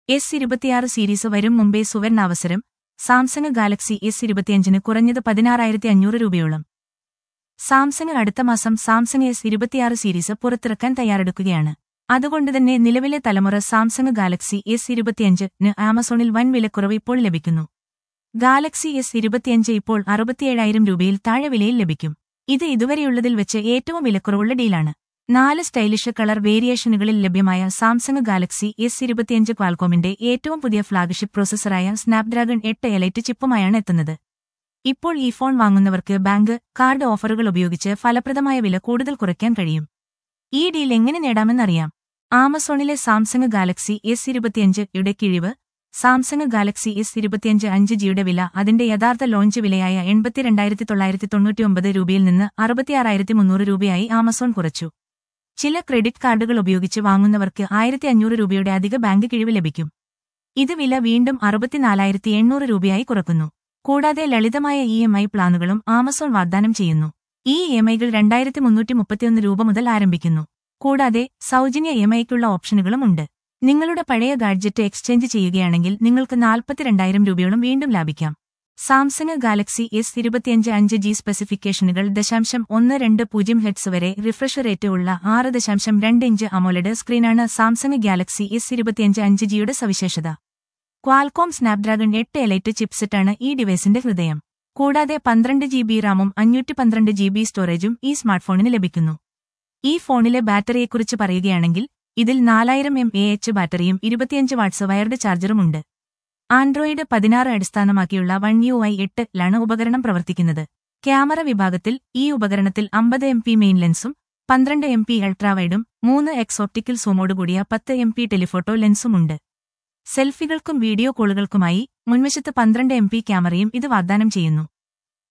S ഇരുപത്തിയാറ് series വരും മുമ്പേ സുവർണാവസരം സാംസങ് ഗാലക്സി എസ് ഇരുപത്തിയഞ്ചിന് കുറഞ്ഞത് പതിനാറായിരത്തി അഞ്ഞൂറ് രൂപയോളം സാംസങ് അടുത്ത മാസം സാംസങ് എസ് ഇരുപത്തിയാറ് സീരീസ് പുറത്തിറക്കാൻ തയ്യാറെടുക്കുകയാണ് അതുകൊണ്ടുതന്നെ നിലവിലെ തലമുറ സാംസങ് ഗാലക്സി എസ് ഇരുപത്തിയഞ്ചിന് ആമസോണിൽ വൻ വിലക്കുറവ് ഇപ്പോൾ ലഭിക്കുന്നു ഗാലക്സി എസ് ഇരുപത്തിയഞ്ച് ഇപ്പോൾ അറുപത്തിയേഴായിരം രൂപയിൽ താഴെ വിലയിൽ ലഭിക്കും ഇത് ഇതുവരെയുള്ളതിൽ വെച്ച് ഏറ്റവും വിലക്കുറവുള്ള ഡീലാണ് നാല് സ്റ്റൈലിഷ് കളർ വേരിയേഷനുകളിൽ ലഭ്യമായ സാംസങ് ഗാലക്സി എസ് ഇരുപത്തിയഞ്ച് ക്വാൽകോമിന്റെ ഏറ്റവും പുതിയ ഫ്ളാഗ്ഷിപ്പ് പ്രോസസ്സറായ സ്നാപ്ഡ്രാഗൺ എട്ട് എലൈറ്റ് ചിപ്പുമായാണ് എത്തുന്നത് ഇപ്പോൾ ഈ ഫോൺ വാങ്ങുന്നവർക്ക് ബാങ്ക് കാർഡ് ഓഫറുകൾ ഉപയോഗിച്ച് ഫലപ്രദമായ വില കൂടുതൽ കുറയ്ക്കാൻ കഴിയും ഈ ഡീൽ എങ്ങനെ നേടാമെന്നറിയാം ആമസോണിലെ സാംസങ് ഗാലക്സി എസ് ഇരുപത്തിയഞ്ച് യുടെ കിഴിവ് സാംസങ് ഗാലക്സി എസ് ഇരുപത്തിയഞ്ച് അഞ്ച് ജിയുടെ വില അതിന്റെ യഥാർത്ഥ ലോഞ്ച് വിലയായ എൺപത്തിരണ്ടായിരത്തി തൊള്ളായിരത്തി തൊണ്ണൂറ്റിയൊമ്പത് രൂപയിൽ നിന്ന് അറുപത്തിയാറായിരത്തി മുന്നൂറ് രൂപയായി ആമസോൺ കുറച്ചു ചില ക്രെഡിറ്റ് കാർഡുകൾ ഉപയോഗിച്ച് വാങ്ങുന്നവർക്ക് ആയിരത്തി അഞ്ഞൂറ് രൂപയുടെ അധിക ബാങ്ക് കിഴിവ് ലഭിക്കും ഇത് വില വീണ്ടും അറുപത്തിനാലായിരത്തി എണ്ണൂറ് രൂപയായി കുറക്കുന്നു കൂടാതെ ലളിതമായ ഇ എം ഐ പ്ലാനുകളും ആമസോൺ വാഗ്ദാനം ചെയ്യുന്നു ഈ ഇ എം ഐകൾ രണ്ടായിരത്തി മുന്നൂറ്റി മുപ്പത്തിയൊന്ന് രൂപ മുതൽ ആരംഭിക്കുന്നു കൂടാതെ സൗജന്യ ഇ എം ഐക്കുള്ള ഓപ്ഷനുകളും ഉണ്ട് നിങ്ങളുടെ പഴയ ഗാഡ്ജറ്റ് എക്സ്ചേഞ്ച് ചെയ്യുകയാണെങ്കിൽ നിങ്ങൾക്ക് നാൽപ്പത്തിരണ്ടായിരം രൂപയോളം വീണ്ടും ലാഭിക്കാം സാംസങ് ഗാലക്സി എസ് ഇരുപത്തിയഞ്ച് അഞ്ച് ജി സ്പെസിഫിക്കേഷനുകൾ ദശാംശം ഒന്ന് രണ്ട് പൂജ്യം ഹെഡ്സ് വരെ റിഫ്രഷ് റേറ്റ് ഉള്ള ആറ് ദശാംശം രണ്ട് ഇഞ്ച് അമോലഡ് സ്ക്രീനാണ് സാംസങ് ഗാലക്സി എസ് ഇരുപത്തിയഞ്ച് അഞ്ച് ജിയുടെ സവിശേഷത ക്വാൽകോം സ്നാപ്ഡ്രാഗൺ എട്ട് എലൈറ്റ് ചിപ്സെറ്റാണ് ഈ ഡിവൈസിന്റെ ഹൃദയം കൂടാതെ പന്ത്രണ്ട് ജി ബി റാമും അഞ്ഞൂറ്റി പന്ത്രണ്ട് ജി ബി സ്റ്റോറേജും ഈ സ്മാർട്ട്ഫോണിന് ലഭിക്കുന്നു ഈ ഫോണിലെ ബാറ്ററിയെക്കുറിച്ച് പറയുകയാണെങ്കിൽ ഇതിൽ നാലായിരം എം എ എച്ച് ബാറ്ററിയും ഇരുപത്തിയഞ്ച് വാട്ട്സ് വയർഡ് ചാർജറുമുണ്ട് ആൻഡ്രോയിഡ് പതിനാറ് അടിസ്ഥാനമാക്കിയുള്ള വൺ യു ഐ എട്ടിലാണ് ഉപകരണം പ്രവർത്തിക്കുന്നത് ക്യാമറ വിഭാഗത്തിൽ ഈ ഉപകരണത്തിൽ അമ്പത് എം പി മെയിൻ ലെൻസും പന്ത്രണ്ട് എം പി അൾട്രാവൈഡും മൂന്ന് എക്സ് ഓപ്റ്റിക്കൽ സൂമോടുകൂടിയ പത്ത് എം പി ടെലിഫോട്ടോ ലെൻസുമുണ്ട് സെൽഫികൾക്കും വീഡിയോ കോളുകൾക്കുമായി മുൻവശത്ത് പന്ത്രണ്ട് എം പി ക്യാമറയും ഇത് വാഗ്ദാനം ചെയ്യുന്നു